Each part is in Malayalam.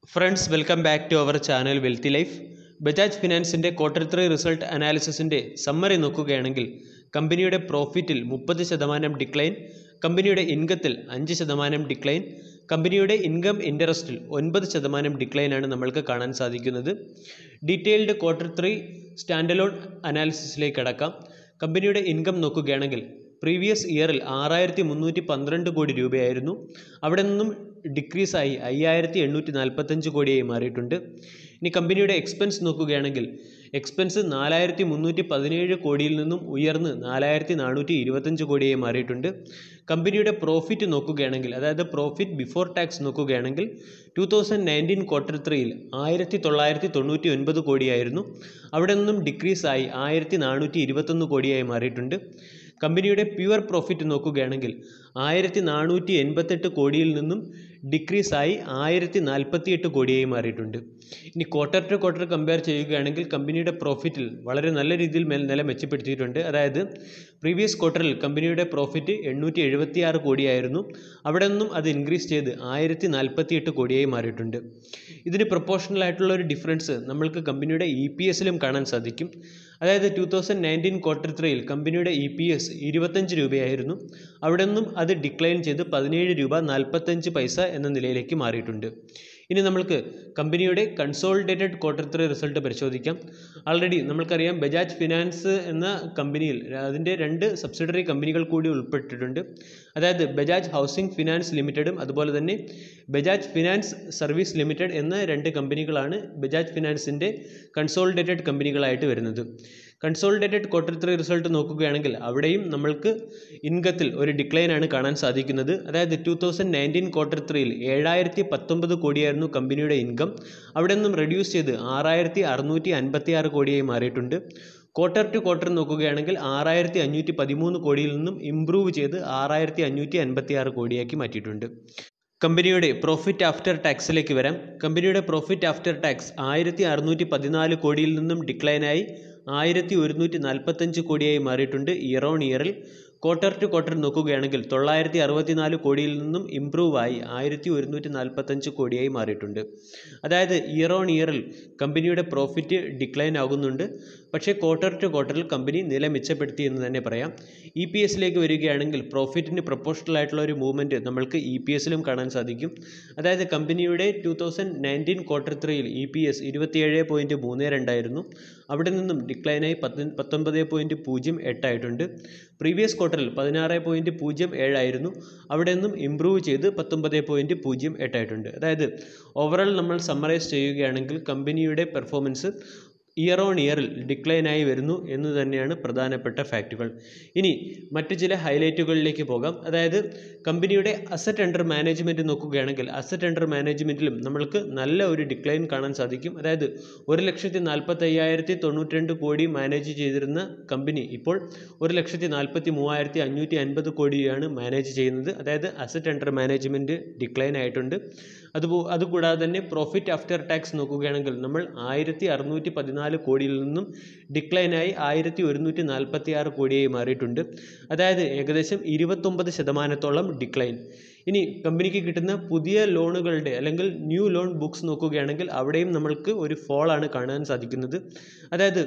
friends welcome back to our channel wealthy life Bajaj ഫിനാൻസിൻ്റെ ക്വാർട്ടർ ത്രീ റിസൾട്ട് അനാലിസിസിൻ്റെ സമ്മറി നോക്കുകയാണെങ്കിൽ കമ്പനിയുടെ പ്രോഫിറ്റിൽ മുപ്പത് ശതമാനം ഡിക്ലൈൻ കമ്പനിയുടെ ഇൻകത്തിൽ അഞ്ച് ശതമാനം ഡിക്ലൈൻ കമ്പനിയുടെ ഇൻകം ഇൻട്രസ്റ്റിൽ ഒൻപത് ശതമാനം ഡിക്ലൈനാണ് നമ്മൾക്ക് കാണാൻ സാധിക്കുന്നത് ഡീറ്റെയിൽഡ് ക്വാർട്ടർ ത്രീ സ്റ്റാൻഡലോൺ അനാലിസിസിലേക്ക് കടക്കാം കമ്പനിയുടെ ഇൻകം നോക്കുകയാണെങ്കിൽ പ്രീവിയസ് ഇയറിൽ ആറായിരത്തി മുന്നൂറ്റി പന്ത്രണ്ട് കോടി രൂപയായിരുന്നു അവിടെ നിന്നും ഡിക്രീസായി അയ്യായിരത്തി എണ്ണൂറ്റി നാൽപ്പത്തഞ്ച് കോടിയായി മാറിയിട്ടുണ്ട് ഇനി കമ്പനിയുടെ എക്സ്പെൻസ് നോക്കുകയാണെങ്കിൽ എക്സ്പെൻസ് നാലായിരത്തി മുന്നൂറ്റി പതിനേഴ് കോടിയിൽ നിന്നും ഉയർന്ന് നാലായിരത്തി നാനൂറ്റി ഇരുപത്തഞ്ച് കോടിയായി മാറിയിട്ടുണ്ട് കമ്പനിയുടെ പ്രോഫിറ്റ് നോക്കുകയാണെങ്കിൽ അതായത് പ്രോഫിറ്റ് ബിഫോർ ടാക്സ് നോക്കുകയാണെങ്കിൽ ടു തൗസൻഡ് നയൻറ്റീൻ ക്വാർട്ടർ ത്രീയിൽ ആയിരത്തി തൊള്ളായിരത്തി തൊണ്ണൂറ്റി ഒൻപത് കോടിയായിരുന്നു അവിടെ നിന്നും ഡിക്രീസായി ആയിരത്തി നാനൂറ്റി ഇരുപത്തൊന്ന് കോടിയായി മാറിയിട്ടുണ്ട് കമ്പനിയുടെ പ്യുവർ പ്രോഫിറ്റ് നോക്കുകയാണെങ്കിൽ ആയിരത്തി നാനൂറ്റി എൺപത്തെട്ട് കോടിയിൽ നിന്നും ഡിക്രീസായി ആയിരത്തി നാൽപ്പത്തിയെട്ട് കോടിയായി മാറിയിട്ടുണ്ട് ഇനി ക്വാർട്ടർ ടു ക്വാർട്ടർ കമ്പയർ ചെയ്യുകയാണെങ്കിൽ കമ്പനിയുടെ പ്രോഫിറ്റിൽ വളരെ നല്ല രീതിയിൽ മേൽ നില മെച്ചപ്പെടുത്തിയിട്ടുണ്ട് അതായത് പ്രീവിയസ് ക്വാർട്ടറിൽ കമ്പനിയുടെ പ്രോഫിറ്റ് എണ്ണൂറ്റി എഴുപത്തി ആറ് കോടിയായിരുന്നു അവിടെ നിന്നും അത് ഇൻക്രീസ് ചെയ്ത് ആയിരത്തി നാൽപ്പത്തിയെട്ട് കോടിയായി മാറിയിട്ടുണ്ട് ഇതിന് പ്രൊപ്പോർഷണൽ ആയിട്ടുള്ള ഒരു ഡിഫറൻസ് നമ്മൾക്ക് കമ്പനിയുടെ ഇ പി എസിലും കാണാൻ സാധിക്കും അതായത് ടു തൗസൻഡ് നയൻറ്റീൻ ക്വാർട്ടർ ത്രീയിൽ കമ്പനിയുടെ ഇ പി എസ് ഇരുപത്തഞ്ച് രൂപയായിരുന്നു അവിടെ നിന്നും അത് ഡിക്ലൈൻ ചെയ്ത് പതിനേഴ് രൂപ നാൽപ്പത്തഞ്ച് പൈസ എന്ന നിലയിലേക്ക് മാറിയിട്ടുണ്ട് ഇനി നമ്മൾക്ക് കമ്പനിയുടെ കൺസോളിഡേറ്റഡ് ക്വാർട്ടർ ത്രീ റിസൾട്ട് പരിശോധിക്കാം ആൾറെഡി നമ്മൾക്കറിയാം ബജാജ് ഫിനാൻസ് എന്ന കമ്പനിയിൽ അതിൻ്റെ രണ്ട് സബ്സിഡറി കമ്പനികൾ കൂടി ഉൾപ്പെട്ടിട്ടുണ്ട് അതായത് ബജാജ് ഹൗസിംഗ് ഫിനാൻസ് ലിമിറ്റഡും അതുപോലെ തന്നെ ബജാജ് ഫിനാൻസ് സർവീസ് ലിമിറ്റഡ് എന്ന രണ്ട് കമ്പനികളാണ് ബജാജ് ഫിനാൻസിൻ്റെ കൺസോളിഡേറ്റഡ് കമ്പനികളായിട്ട് വരുന്നത് കൺസോളിഡേറ്റഡ് ക്വാർട്ടർ ത്രീ റിസൾട്ട് നോക്കുകയാണെങ്കിൽ അവിടെയും നമ്മൾക്ക് ഇൻകത്തിൽ ഒരു ഡിക്ലൈൻ ആണ് കാണാൻ സാധിക്കുന്നത് അതായത് ടു തൗസൻഡ് നയൻറ്റീൻ ക്വാർട്ടർ ത്രീയിൽ ഏഴായിരത്തി പത്തൊമ്പത് കോടിയായിരുന്നു കമ്പനിയുടെ ഇൻകം അവിടെ നിന്നും റെഡ്യൂസ് ചെയ്ത് ആറായിരത്തി അറുന്നൂറ്റി അൻപത്തി ആറ് കോടിയായി മാറിയിട്ടുണ്ട് ക്വാർട്ടർ ടു ക്വാർട്ടർ നോക്കുകയാണെങ്കിൽ ആറായിരത്തി അഞ്ഞൂറ്റി പതിമൂന്ന് കോടിയിൽ നിന്നും ഇംപ്രൂവ് ചെയ്ത് ആറായിരത്തി അഞ്ഞൂറ്റി അൻപത്തി ആറ് കോടിയാക്കി മാറ്റിയിട്ടുണ്ട് കമ്പനിയുടെ പ്രോഫിറ്റ് ആഫ്റ്റർ ടാക്സിലേക്ക് വരാം കമ്പനിയുടെ പ്രോഫിറ്റ് ആഫ്റ്റർ ടാക്സ് ആയിരത്തി അറുന്നൂറ്റി പതിനാല് കോടിയിൽ നിന്നും ഡിക്ലൈനായി ആയിരത്തി ഒരുന്നൂറ്റി നാൽപ്പത്തഞ്ച് കോടിയായി മാറിയിട്ടുണ്ട് ഇയർ ഓൺ ഇയറിൽ ക്വാർട്ടർ ടു ക്വാർട്ടർ നോക്കുകയാണെങ്കിൽ തൊള്ളായിരത്തി അറുപത്തിനാല് കോടിയിൽ നിന്നും ഇംപ്രൂവ് ആയി ആയിരത്തി ഒരുന്നൂറ്റി നാൽപ്പത്തഞ്ച് കോടിയായി മാറിയിട്ടുണ്ട് അതായത് ഇയർ ഓൺ ഇയറിൽ കമ്പനിയുടെ പ്രോഫിറ്റ് ഡിക്ലൈൻ ആകുന്നുണ്ട് പക്ഷേ ക്വാർട്ടർ ടു ക്വാർട്ടറിൽ കമ്പനി നില മെച്ചപ്പെടുത്തി എന്ന് തന്നെ പറയാം ഇ പി എസിലേക്ക് വരികയാണെങ്കിൽ പ്രോഫിറ്റിന് പ്രൊപ്പോഷണൽ ആയിട്ടുള്ള ഒരു മൂവ്മെൻറ്റ് നമ്മൾക്ക് ഇ പി എസിലും കാണാൻ സാധിക്കും അതായത് കമ്പനിയുടെ ടു തൗസൻഡ് നയൻറ്റീൻ ക്വാർട്ടർ ത്രീയിൽ ഇ പി എസ് ഇരുപത്തിയേഴ് പോയിൻറ്റ് മൂന്ന് രണ്ടായിരുന്നു അവിടെ നിന്നും ഡിക്ലൈനായി പത്ത് പത്തൊമ്പത് പോയിൻറ്റ് പൂജ്യം എട്ടായിട്ടുണ്ട് പ്രീവിയസ് ക്വാർട്ടറിൽ പതിനാറ് പോയിൻറ്റ് പൂജ്യം ഏഴായിരുന്നു അവിടെ നിന്നും ഇമ്പ്രൂവ് ചെയ്ത് പത്തൊമ്പത് പോയിൻറ്റ് പൂജ്യം എട്ടായിട്ടുണ്ട് അതായത് ഓവറോൾ നമ്മൾ സമ്മറൈസ് ചെയ്യുകയാണെങ്കിൽ കമ്പനിയുടെ പെർഫോമൻസ് ഇയർ ഓൺ ഇയറിൽ ഡിക്ലൈനായി വരുന്നു എന്ന് തന്നെയാണ് പ്രധാനപ്പെട്ട ഫാക്റ്റുകൾ ഇനി മറ്റു ചില ഹൈലൈറ്റുകളിലേക്ക് പോകാം അതായത് കമ്പനിയുടെ അസറ്റ് അണ്ടർ മാനേജ്മെൻറ്റ് നോക്കുകയാണെങ്കിൽ അസറ്റ് അണ്ടർ മാനേജ്മെൻറ്റിലും നമ്മൾക്ക് നല്ല ഒരു ഡിക്ലൈൻ കാണാൻ സാധിക്കും അതായത് ഒരു ലക്ഷത്തി നാൽപ്പത്തയ്യായിരത്തി തൊണ്ണൂറ്റി കോടി മാനേജ് ചെയ്തിരുന്ന കമ്പനി ഇപ്പോൾ ഒരു ലക്ഷത്തി നാൽപ്പത്തി മൂവായിരത്തി അഞ്ഞൂറ്റി അൻപത് കോടിയാണ് മാനേജ് ചെയ്യുന്നത് അതായത് അസറ്റ് അണ്ടർ മാനേജ്മെൻറ്റ് ഡിക്ലൈൻ ആയിട്ടുണ്ട് അതുപോ അതുകൂടാതെ തന്നെ പ്രോഫിറ്റ് ആഫ്റ്റർ ടാക്സ് നോക്കുകയാണെങ്കിൽ നമ്മൾ ആയിരത്തി അറുന്നൂറ്റി പതിനാല് കോടിയിൽ നിന്നും ഡിക്ലൈനായി ആയിരത്തി ഒരുന്നൂറ്റി നാൽപ്പത്തി ആറ് കോടിയായി മാറിയിട്ടുണ്ട് അതായത് ഏകദേശം ഇരുപത്തൊമ്പത് ശതമാനത്തോളം ഡിക്ലൈൻ ഇനി കമ്പനിക്ക് കിട്ടുന്ന പുതിയ ലോണുകളുടെ അല്ലെങ്കിൽ ന്യൂ ലോൺ ബുക്സ് നോക്കുകയാണെങ്കിൽ അവിടെയും നമ്മൾക്ക് ഒരു ഫോളാണ് കാണാൻ സാധിക്കുന്നത് അതായത്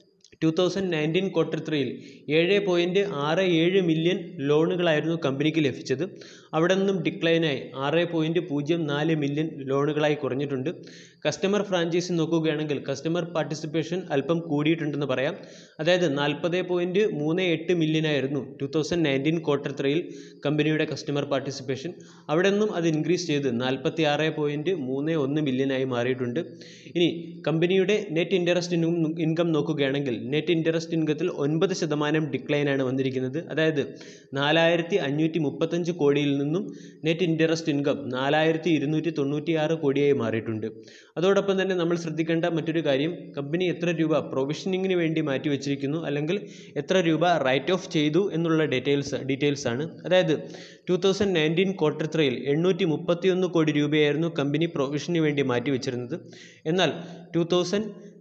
ടു തൗസൻഡ് നയൻറ്റീൻ ക്വാർട്ടർ ത്രീയിൽ ഏഴ് പോയിൻറ്റ് ആറ് ഏഴ് മില്യൺ ലോണുകളായിരുന്നു കമ്പനിക്ക് ലഭിച്ചത് അവിടെ നിന്നും ഡിക്ലൈനായി ആറ് പോയിൻറ്റ് പൂജ്യം നാല് മില്യൺ ലോണുകളായി കുറഞ്ഞിട്ടുണ്ട് കസ്റ്റമർ ഫ്രാഞ്ചൈസി നോക്കുകയാണെങ്കിൽ കസ്റ്റമർ പാർട്ടിസിപ്പേഷൻ അല്പം കൂടിയിട്ടുണ്ടെന്ന് പറയാം അതായത് നാൽപ്പത് പോയിൻറ്റ് മൂന്ന് എട്ട് മില്യൺ ആയിരുന്നു ടു തൗസൻഡ് നയൻറ്റീൻ ക്വാർട്ടർ ത്രീയിൽ കമ്പനിയുടെ കസ്റ്റമർ പാർട്ടിസിപ്പേഷൻ അവിടെ നിന്നും അത് ഇൻക്രീസ് ചെയ്ത് നാൽപ്പത്തി ആറ് പോയിൻറ്റ് മൂന്ന് ഒന്ന് മില്യനായി മാറിയിട്ടുണ്ട് ഇനി കമ്പനിയുടെ നെറ്റ് ഇൻട്രസ്റ്റ് ഇൻകം നോക്കുകയാണെങ്കിൽ നെറ്റ് ഇൻട്രസ്റ്റ് ഇൻകത്തിൽ ഒൻപത് ശതമാനം ഡിക്ലൈനാണ് വന്നിരിക്കുന്നത് അതായത് നാലായിരത്തി അഞ്ഞൂറ്റി മുപ്പത്തഞ്ച് കോടിയിൽ നിന്നും നെറ്റ് ഇൻട്രസ്റ്റ് ഇൻകം നാലായിരത്തി ഇരുന്നൂറ്റി തൊണ്ണൂറ്റി ആറ് കോടിയായി മാറിയിട്ടുണ്ട് അതോടൊപ്പം തന്നെ നമ്മൾ ശ്രദ്ധിക്കേണ്ട മറ്റൊരു കാര്യം കമ്പനി എത്ര രൂപ പ്രൊവിഷനിങ്ങിന് വേണ്ടി മാറ്റി വെച്ചിരിക്കുന്നു അല്ലെങ്കിൽ എത്ര രൂപ റൈറ്റ് ഓഫ് ചെയ്തു എന്നുള്ള ഡീറ്റെയിൽസ് ഡീറ്റെയിൽസ് ആണ് അതായത് ടു തൗസൻഡ് നയൻറ്റീൻ ക്വാർട്ടർ ത്രീയിൽ എണ്ണൂറ്റി മുപ്പത്തിയൊന്ന് കോടി രൂപയായിരുന്നു കമ്പനി പ്രൊവിഷന് വേണ്ടി മാറ്റി വെച്ചിരുന്നത് എന്നാൽ ടു തൗസൻഡ്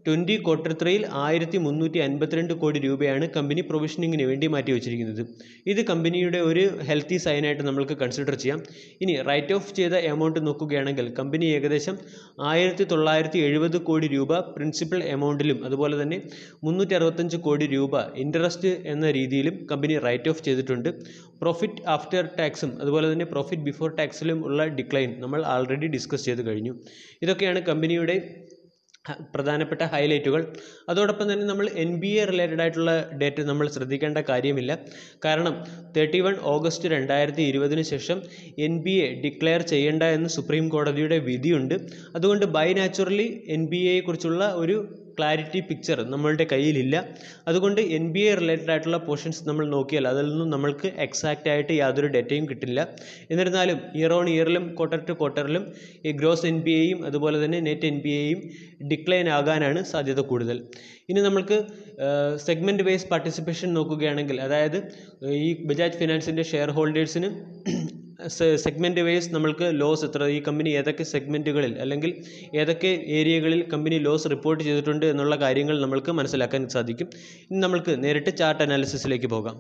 ട്വൻ്റി ക്വാർട്ടർ ത്രീയിൽ ആയിരത്തി മുന്നൂറ്റി അൻപത്തിരണ്ട് കോടി രൂപയാണ് കമ്പനി പ്രൊവിഷനിങ്ങിന് വേണ്ടി മാറ്റി വച്ചിരിക്കുന്നത് ഇത് കമ്പനിയുടെ ഒരു ഹെൽത്തി സൈനായിട്ട് നമ്മൾക്ക് കൺസിഡർ ചെയ്യാം ഇനി റൈറ്റ് ഓഫ് ചെയ്ത എമൗണ്ട് നോക്കുകയാണെങ്കിൽ കമ്പനി ഏകദേശം ആയിരത്തി തൊള്ളായിരത്തി എഴുപത് കോടി രൂപ പ്രിൻസിപ്പൽ എമൗണ്ടിലും അതുപോലെ തന്നെ മുന്നൂറ്റി അറുപത്തഞ്ച് കോടി രൂപ ഇൻട്രസ്റ്റ് എന്ന രീതിയിലും കമ്പനി റൈറ്റ് ഓഫ് ചെയ്തിട്ടുണ്ട് പ്രോഫിറ്റ് ആഫ്റ്റർ ടാക്സും അതുപോലെ തന്നെ പ്രോഫിറ്റ് ബിഫോർ ടാക്സിലും ഉള്ള ഡിക്ലൈൻ നമ്മൾ ആൾറെഡി ഡിസ്കസ് ചെയ്ത് കഴിഞ്ഞു ഇതൊക്കെയാണ് കമ്പനിയുടെ ഹ- പ്രധാനപ്പെട്ട ഹൈലൈറ്റുകൾ അതോടൊപ്പം തന്നെ നമ്മൾ എൻ ബി എ റിലേറ്റഡ് ആയിട്ടുള്ള ഡേറ്റ് നമ്മൾ ശ്രദ്ധിക്കേണ്ട കാര്യമില്ല കാരണം തേർട്ടി വൺ ഓഗസ്റ്റ് രണ്ടായിരത്തി ഇരുപതിന് ശേഷം എൻ ബി എ ഡിക്ലെയർ ചെയ്യേണ്ട എന്ന് സുപ്രീം കോടതിയുടെ വിധിയുണ്ട് അതുകൊണ്ട് ബൈ നാച്ചുറലി എൻ ബി എയെക്കുറിച്ചുള്ള ഒരു ക്ലാരിറ്റി പിക്ചർ നമ്മളുടെ കയ്യിലില്ല അതുകൊണ്ട് എൻ ബി എ റിലേറ്റഡ് ആയിട്ടുള്ള പോർഷൻസ് നമ്മൾ നോക്കിയാൽ അതിൽ നിന്നും നമ്മൾക്ക് എക്സാക്റ്റ് ആയിട്ട് യാതൊരു ഡേറ്റയും കിട്ടില്ല എന്നിരുന്നാലും ഇയർ ഓൺ ഇയറിലും ക്വാർട്ടർ ടു ക്വാർട്ടറിലും ഈ ഗ്രോസ് എൻ ബി എയും അതുപോലെ തന്നെ നെറ്റ് എൻ ബി എയും ഡിക്ലൈൻ ആകാനാണ് സാധ്യത കൂടുതൽ ഇനി നമ്മൾക്ക് സെഗ്മെൻറ്റ് വൈസ് പാർട്ടിസിപ്പേഷൻ നോക്കുകയാണെങ്കിൽ അതായത് ഈ ബജാജ് ഫിനാൻസിൻ്റെ ഷെയർ ഹോൾഡേഴ്സിന് സെഗ്മെൻറ്റ് വൈസ് നമ്മൾക്ക് ലോസ് എത്ര ഈ കമ്പനി ഏതൊക്കെ സെഗ്മെൻറ്റുകളിൽ അല്ലെങ്കിൽ ഏതൊക്കെ ഏരിയകളിൽ കമ്പനി ലോസ് റിപ്പോർട്ട് ചെയ്തിട്ടുണ്ട് എന്നുള്ള കാര്യങ്ങൾ നമ്മൾക്ക് മനസ്സിലാക്കാൻ സാധിക്കും ഇനി നമ്മൾക്ക് നേരിട്ട് ചാർട്ട് അനാലിസിസിലേക്ക് പോകാം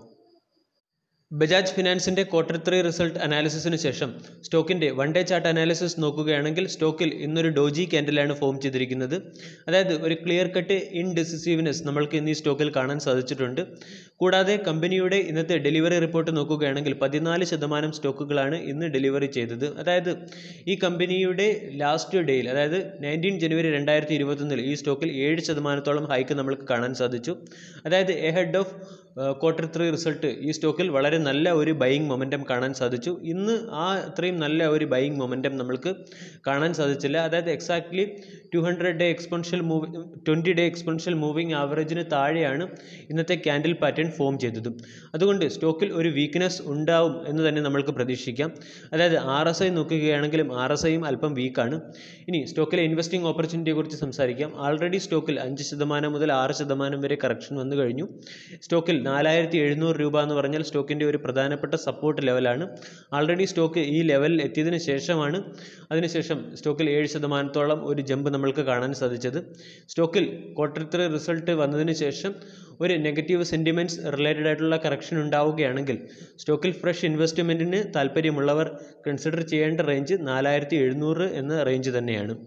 ബജാജ് ഫിനാൻസിൻ്റെ ക്വാർട്ടർ ത്രീ റിസൾട്ട് അനാലിസിസിന് ശേഷം സ്റ്റോക്കിൻ്റെ വൺ ഡേ ചാർട്ട് അനാലിസിസ് നോക്കുകയാണെങ്കിൽ സ്റ്റോക്കിൽ ഇന്നൊരു ഡോജി ക്യാൻഡിലാണ് ഫോം ചെയ്തിരിക്കുന്നത് അതായത് ഒരു ക്ലിയർ കട്ട് ഇൻഡെസിസീവ്നെസ് നമ്മൾക്ക് ഇന്ന് ഈ സ്റ്റോക്കിൽ കാണാൻ സാധിച്ചിട്ടുണ്ട് കൂടാതെ കമ്പനിയുടെ ഇന്നത്തെ ഡെലിവറി റിപ്പോർട്ട് നോക്കുകയാണെങ്കിൽ പതിനാല് ശതമാനം സ്റ്റോക്കുകളാണ് ഇന്ന് ഡെലിവറി ചെയ്തത് അതായത് ഈ കമ്പനിയുടെ ലാസ്റ്റ് ഡേയിൽ അതായത് നയൻറ്റീൻ ജനുവരി രണ്ടായിരത്തി ഇരുപത്തൊന്നിൽ ഈ സ്റ്റോക്കിൽ ഏഴ് ശതമാനത്തോളം ഹൈക്ക് നമ്മൾക്ക് കാണാൻ സാധിച്ചു അതായത് ahead of quarter three result ഈ സ്റ്റോക്കിൽ വളരെ നല്ല ഒരു ബൈയിങ് മൊമെൻറ്റം കാണാൻ സാധിച്ചു ഇന്ന് ആ അത്രയും നല്ല ഒരു ബൈയിങ് മൊമെൻറ്റം നമ്മൾക്ക് കാണാൻ സാധിച്ചില്ല അതായത് exactly two hundred day exponential move twenty day exponential moving ആവറേജിന് താഴെയാണ് ഇന്നത്തെ ക്യാൻഡിൽ പാറ്റേൺ ഫോം ചെയ്തത് അതുകൊണ്ട് സ്റ്റോക്കിൽ ഒരു വീക്ക്നെസ് ഉണ്ടാവും എന്ന് തന്നെ നമ്മൾക്ക് പ്രതീക്ഷിക്കാം അതായത് ആർ എസ് ഐ നോക്കുകയാണെങ്കിലും ആർ എസ് ഐയും അല്പം വീക്കാണ് ഇനി സ്റ്റോക്കിലെ ഇൻവെസ്റ്റിംഗ് ഓപ്പർച്യൂണിറ്റിയെ കുറിച്ച് സംസാരിക്കാം ആൾറെഡി സ്റ്റോക്കിൽ അഞ്ച് ശതമാനം മുതൽ ആറ് ശതമാനം വരെ കറക്ഷൻ വന്നു കഴിഞ്ഞു സ്റ്റോക്കിൽ നാലായിരത്തി എഴുന്നൂറ് രൂപ എന്ന് പറഞ്ഞാൽ സ്റ്റോക്കിൻ്റെ ഒരു പ്രധാനപ്പെട്ട സപ്പോർട്ട് ലെവലാണ് ആൾറെഡി സ്റ്റോക്ക് ഈ ലെവലിൽ എത്തിയതിന് ശേഷമാണ് അതിനുശേഷം സ്റ്റോക്കിൽ ഏഴ് ശതമാനത്തോളം ഒരു ജമ്പ് നമ്മൾക്ക് കാണാൻ സാധിച്ചത് സ്റ്റോക്കിൽ ക്വാർട്ടർ ത്രീ റിസൾട്ട് വന്നതിന് ശേഷം ഒരു നെഗറ്റീവ് സെൻറ്റിമെൻറ്റ്സ് റിലേറ്റഡ് ആയിട്ടുള്ള കറക്ഷൻ ഉണ്ടാവുകയാണെങ്കിൽ സ്റ്റോക്കിൽ ഫ്രഷ് ഇൻവെസ്റ്റ്മെൻറ്റിന് താല്പര്യമുള്ളവർ കൺസിഡർ ചെയ്യേണ്ട റേഞ്ച് നാലായിരത്തി എഴുന്നൂറ് എന്ന റേഞ്ച് തന്നെയാണ്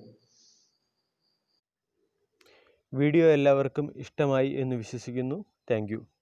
വീഡിയോ എല്ലാവർക്കും ഇഷ്ടമായി എന്ന് വിശ്വസിക്കുന്നു താങ്ക്